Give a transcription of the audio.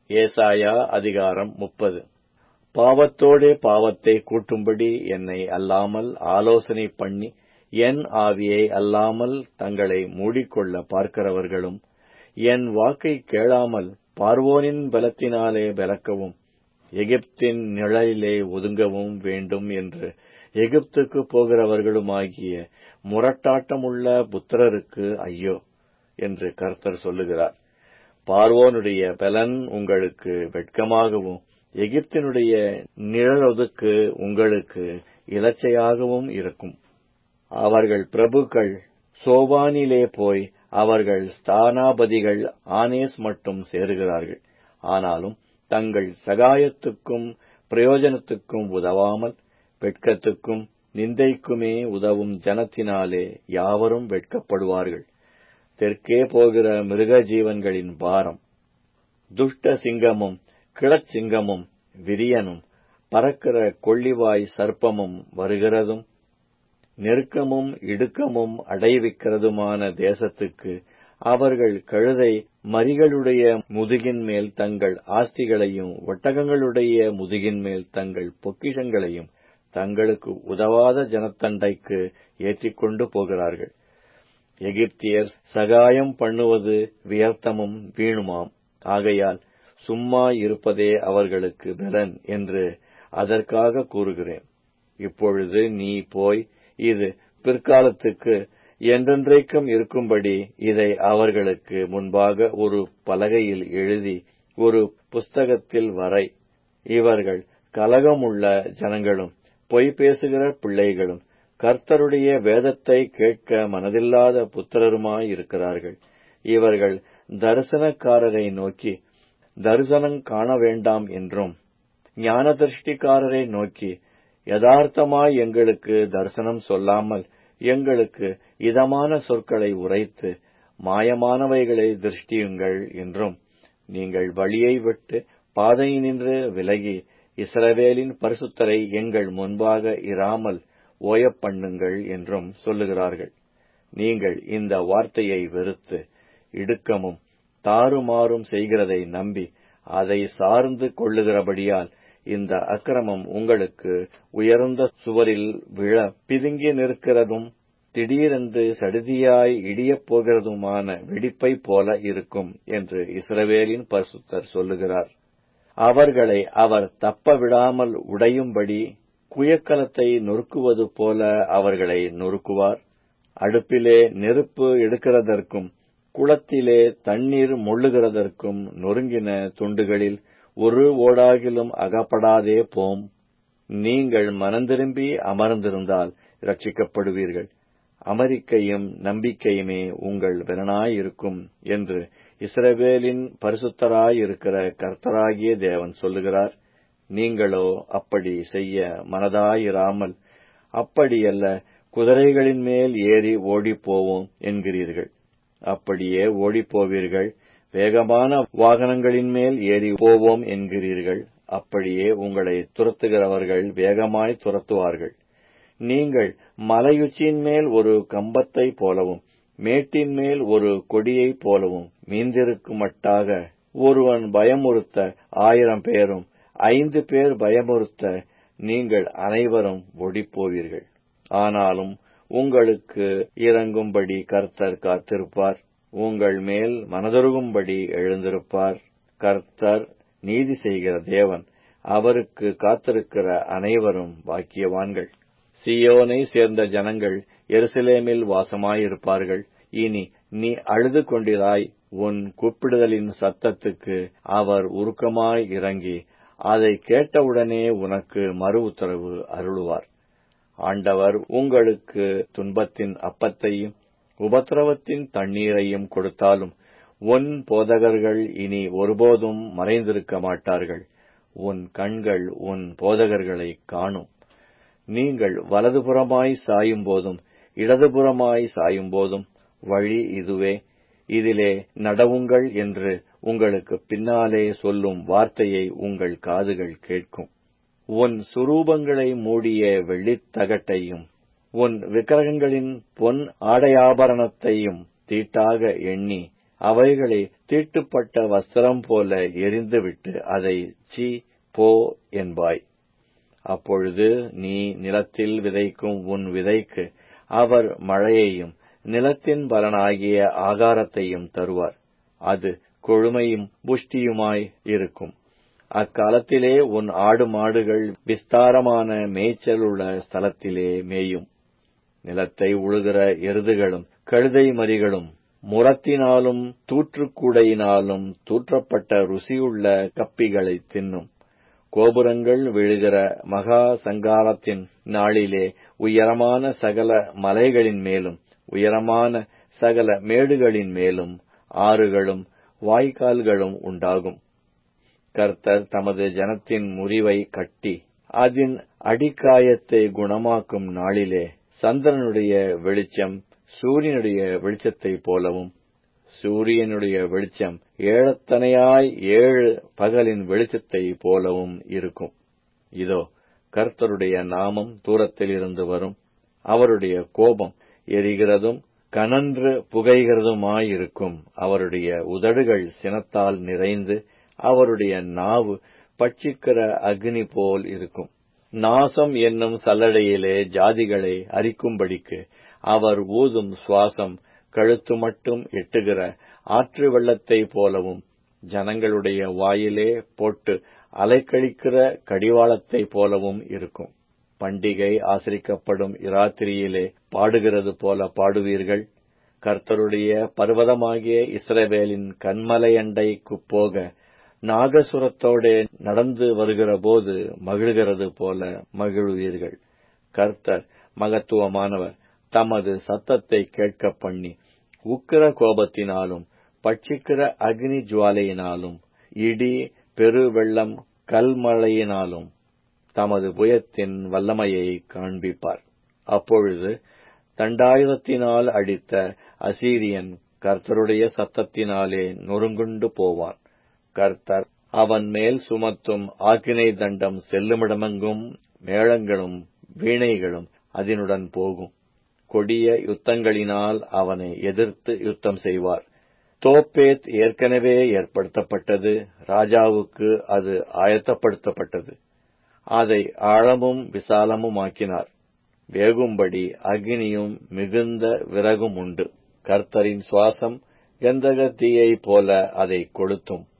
ஏசாயா அதிகாரம் முப்பது பாவத்தோடே பாவத்தை கூட்டும்படி என்னை அல்லாமல் ஆலோசனை பண்ணி என் ஆவியை அல்லாமல் தங்களை மூடிக்கொள்ள பார்க்கிறவர்களும் என் வாக்கை கேளாமல் பார்வோனின் பலத்தினாலே பலக்கவும் எகிப்தின் நிழலிலே ஒதுங்கவும் வேண்டும் என்று எகிப்துக்கு போகிறவர்களுமாகிய முரட்டாட்டமுள்ள புத்திரருக்கு ஐயோ என்று கர்த்தர் சொல்லுகிறார் பார்வோனுடைய பலன் உங்களுக்கு வெட்கமாகவும் எகிப்தினுடைய நிழலொதுக்கு உங்களுக்கு இலச்சையாகவும் இருக்கும் அவர்கள் பிரபுக்கள் சோபானிலே போய் அவர்கள் ஸ்தானாபதிகள் ஆனேஸ் மட்டும் சேருகிறார்கள் ஆனாலும் தங்கள் சகாயத்துக்கும் பிரயோஜனத்துக்கும் உதவாமல் வெட்கத்துக்கும் நிந்தைக்குமே உதவும் ஜனத்தினாலே யாவரும் வெட்கப்படுவார்கள் தெற்கே போகிற மிருக ஜீவன்களின் பாரம் துஷ்ட சிங்கமும் கிளச்சிங்கமும் விரியனும் பறக்கிற கொள்ளிவாய் சர்ப்பமும் வருகிறதும் நெருக்கமும் இடுக்கமும் அடைவிக்கிறதுமான தேசத்துக்கு அவர்கள் கழுதை மரிகளுடைய முதுகின் மேல் தங்கள் ஆஸ்திகளையும் ஒட்டகங்களுடைய முதுகின் மேல் தங்கள் பொக்கிஷங்களையும் தங்களுக்கு உதவாத ஜனத்தண்டைக்கு ஏற்றிக்கொண்டு போகிறார்கள் எகிப்தியர் சகாயம் பண்ணுவது வியர்த்தமும் வீணுமாம் ஆகையால் சும்மா இருப்பதே அவர்களுக்கு பலன் என்று அதற்காக கூறுகிறேன் இப்பொழுது நீ போய் இது பிற்காலத்துக்கு என்றென்றைக்கும் இருக்கும்படி இதை அவர்களுக்கு முன்பாக ஒரு பலகையில் எழுதி ஒரு புஸ்தகத்தில் வரை இவர்கள் கலகமுள்ள ஜனங்களும் பொய் பேசுகிற பிள்ளைகளும் கர்த்தருடைய வேதத்தை கேட்க மனதில்லாத புத்திரருமாயிருக்கிறார்கள் இவர்கள் தரிசனக்காரரை நோக்கி தரிசனம் காண வேண்டாம் என்றும் ஞான திருஷ்டிக்காரரை நோக்கி யதார்த்தமாய் எங்களுக்கு தரிசனம் சொல்லாமல் எங்களுக்கு இதமான சொற்களை உரைத்து மாயமானவைகளை திருஷ்டியுங்கள் என்றும் நீங்கள் வழியை விட்டு பாதையினின்று விலகி இஸ்ரவேலின் பரிசுத்தரை எங்கள் முன்பாக இராமல் ஓயப் பண்ணுங்கள் என்றும் சொல்லுகிறார்கள் நீங்கள் இந்த வார்த்தையை வெறுத்து இடுக்கமும் தாறுமாறும் செய்கிறதை நம்பி அதை சார்ந்து கொள்ளுகிறபடியால் இந்த அக்கிரமம் உங்களுக்கு உயர்ந்த சுவரில் விழ பிதுங்கி நிற்கிறதும் திடீரென்று சடுதியாய் இடியப் போகிறதுமான வெடிப்பை போல இருக்கும் என்று இஸ்ரவேலின் பரிசுத்தர் சொல்லுகிறார் அவர்களை அவர் தப்ப விடாமல் உடையும்படி குயக்கலத்தை நொறுக்குவது போல அவர்களை நொறுக்குவார் அடுப்பிலே நெருப்பு எடுக்கிறதற்கும் குளத்திலே தண்ணீர் மொள்ளுகிறதற்கும் நொறுங்கின துண்டுகளில் ஒரு ஓடாகிலும் அகப்படாதே போம் நீங்கள் மனந்திரும்பி அமர்ந்திருந்தால் ரட்சிக்கப்படுவீர்கள் அமெரிக்கையும் நம்பிக்கையுமே உங்கள் பலனாயிருக்கும் என்று இஸ்ரவேலின் பரிசுத்தராயிருக்கிற கர்த்தராகிய தேவன் சொல்லுகிறார் நீங்களோ அப்படி செய்ய மனதாயிராமல் அப்படியல்ல குதிரைகளின் மேல் ஏறி ஓடிப்போவோம் என்கிறீர்கள் அப்படியே ஓடிப்போவீர்கள் வேகமான வாகனங்களின் மேல் ஏறி போவோம் என்கிறீர்கள் அப்படியே உங்களை துரத்துகிறவர்கள் வேகமாய் துரத்துவார்கள் நீங்கள் மலையுச்சியின் மேல் ஒரு கம்பத்தை போலவும் மேட்டின் மேல் ஒரு கொடியைப் போலவும் மீந்திருக்குமட்டாக ஒருவன் பயமுறுத்த ஆயிரம் பேரும் ஐந்து பேர் பயமுறுத்த நீங்கள் அனைவரும் ஒடிப்போவீர்கள் ஆனாலும் உங்களுக்கு இறங்கும்படி கர்த்தர் காத்திருப்பார் உங்கள் மேல் மனதுருகும்படி எழுந்திருப்பார் கர்த்தர் நீதி செய்கிற தேவன் அவருக்கு காத்திருக்கிற அனைவரும் பாக்கியவான்கள் சியோனை சேர்ந்த ஜனங்கள் எருசலேமில் வாசமாயிருப்பார்கள் இனி நீ அழுது கொண்டிராய் உன் கூப்பிடுதலின் சத்தத்துக்கு அவர் உருக்கமாய் இறங்கி அதை கேட்டவுடனே உனக்கு மறு உத்தரவு அருளுவார் ஆண்டவர் உங்களுக்கு துன்பத்தின் அப்பத்தையும் உபத்திரவத்தின் தண்ணீரையும் கொடுத்தாலும் உன் போதகர்கள் இனி ஒருபோதும் மறைந்திருக்க மாட்டார்கள் உன் கண்கள் உன் போதகர்களை காணும் நீங்கள் வலதுபுறமாய் சாயும் போதும் இடதுபுறமாய் சாயும் போதும் வழி இதுவே இதிலே நடவுங்கள் என்று உங்களுக்கு பின்னாலே சொல்லும் வார்த்தையை உங்கள் காதுகள் கேட்கும் உன் சுரூபங்களை மூடிய வெள்ளித்தகட்டையும் உன் விக்கிரகங்களின் பொன் ஆடையாபரணத்தையும் தீட்டாக எண்ணி அவைகளை தீட்டுப்பட்ட வஸ்திரம் போல எரிந்துவிட்டு அதை சி போ என்பாய் அப்பொழுது நீ நிலத்தில் விதைக்கும் உன் விதைக்கு அவர் மழையையும் நிலத்தின் பலனாகிய ஆகாரத்தையும் தருவார் அது கொழுமையும் புஷ்டியுமாய் இருக்கும் அக்காலத்திலே உன் ஆடு மாடுகள் விஸ்தாரமான மேய்ச்சலுள்ள ஸ்தலத்திலே மேயும் நிலத்தை உழுகிற எருதுகளும் கழுதை மறிகளும் முரத்தினாலும் தூற்றுக்கூடையினாலும் தூற்றப்பட்ட ருசியுள்ள கப்பிகளை தின்னும் கோபுரங்கள் விழுகிற மகா சங்காரத்தின் நாளிலே உயரமான சகல மலைகளின் மேலும் உயரமான சகல மேடுகளின் மேலும் ஆறுகளும் வாய்க்கால்களும் உண்டாகும் கர்த்தர் தமது ஜனத்தின் முறிவை கட்டி அதன் அடிக்காயத்தை குணமாக்கும் நாளிலே சந்திரனுடைய வெளிச்சம் சூரியனுடைய வெளிச்சத்தைப் போலவும் சூரியனுடைய வெளிச்சம் ஏழத்தனையாய் ஏழு பகலின் வெளிச்சத்தைப் போலவும் இருக்கும் இதோ கர்த்தருடைய நாமம் தூரத்திலிருந்து வரும் அவருடைய கோபம் எரிகிறதும் கனன்று புகைகிறதுமாயிருக்கும் அவருடைய உதடுகள் சினத்தால் நிறைந்து அவருடைய நாவு பட்சிக்கிற அக்னி போல் இருக்கும் நாசம் என்னும் சல்லடையிலே ஜாதிகளை அரிக்கும்படிக்கு அவர் ஊதும் சுவாசம் கழுத்து மட்டும் எட்டுகிற ஆற்று வெள்ளத்தைப் போலவும் ஜனங்களுடைய வாயிலே போட்டு அலைக்கழிக்கிற கடிவாளத்தைப் போலவும் இருக்கும் பண்டிகை ஆசரிக்கப்படும் இராத்திரியிலே பாடுகிறது போல பாடுவீர்கள் கர்த்தருடைய பர்வதமாகிய இஸ்ரவேலின் கண்மலையண்டைக்குப் போக நாகசுரத்தோடே நடந்து வருகிறபோது மகிழ்கிறது போல மகிழ்வீர்கள் கர்த்தர் மகத்துவமானவர் தமது சத்தத்தை கேட்க பண்ணி உக்கிர கோபத்தினாலும் பட்சிக்கிற அக்னி ஜுவாலையினாலும் இடி பெருவெள்ளம் கல்மழையினாலும் தமது புயத்தின் வல்லமையை காண்பிப்பார் அப்பொழுது தண்டாயுதத்தினால் அடித்த அசீரியன் கர்த்தருடைய சத்தத்தினாலே நொறுங்குண்டு போவான் கர்த்தர் அவன் மேல் சுமத்தும் ஆக்கினை தண்டம் செல்லுமிடமெங்கும் மேளங்களும் வீணைகளும் அதனுடன் போகும் கொடிய யுத்தங்களினால் அவனை எதிர்த்து யுத்தம் செய்வார் தோப்பேத் ஏற்கனவே ஏற்படுத்தப்பட்டது ராஜாவுக்கு அது ஆயத்தப்படுத்தப்பட்டது அதை ஆழமும் விசாலமுமாக்கினார் வேகும்படி அக்னியும் மிகுந்த விறகும் உண்டு கர்த்தரின் சுவாசம் கந்தகத்தீயைப் போல அதை கொளுத்தும்